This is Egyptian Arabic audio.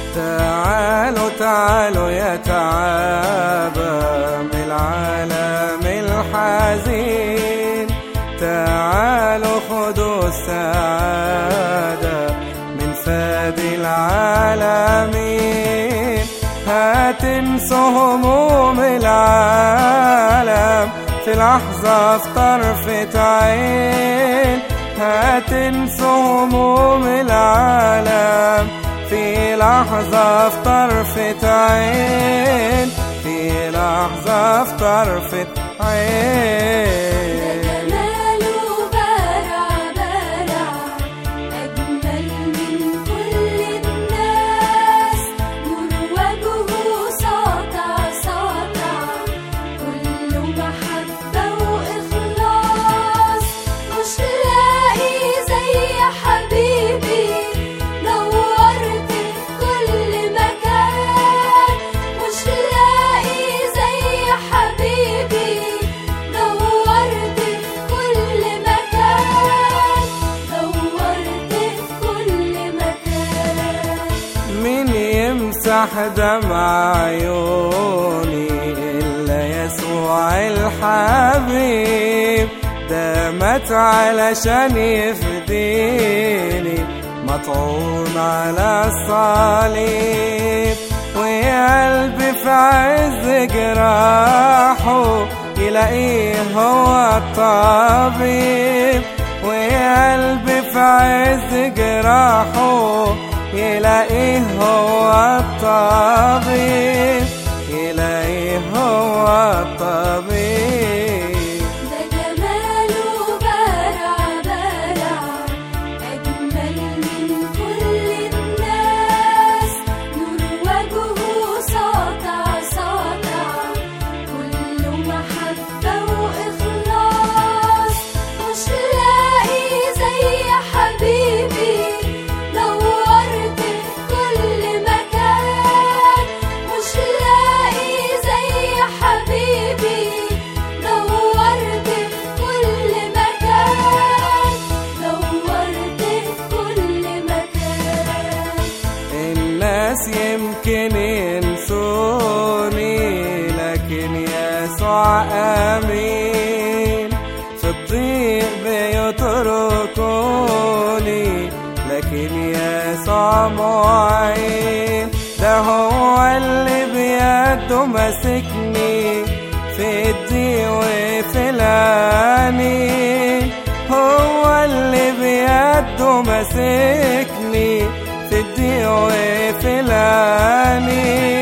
تعالوا تعالوا يا تعابة من العالم الحزين تعالوا خذوا السعادة من فادي العالمين هتنسوا هموم العالم في لحظة في طرفة عين هتنسوا هموم العالم في لحظة في طرفة عين في لحظة في طرفة عين جماله بارع بارع أجمل من كل الناس نور وجهه ساطع ساطع كله محبة وإخلاص مش لاقي زي حبيبي دورت في كل مكان مش لاقي زي حبيبي دورت في كل مكان دورت في كل مكان مين يمسح دمع عيوني إلا يسوع الحبيب ده مات علشان يفديني مطعون على الصليب ويا قلبي في عز جراحه يلاقيه هو الطبيب ويا قلبي في عز جراحه يلاقيه هو الطبيب يلاقيه هو الطبيب ده جماله بارع بارع أجمل من كل الناس نور وجهه ساطع ساطع كله محبة وإخلاص مش لاقي زي حبيبي دورت في كل مكان مش لاقي زي حبيبي دورت في كل مكان دورت في كل مكان الناس يمكن ينسوني لكن يسوع امين في الضيق بيتركوني لكن يسوع معين ده هو اللي بيده ماسكني في الضيق وفي الانين هو اللي بيده ماسكني في الضيق وفي الانين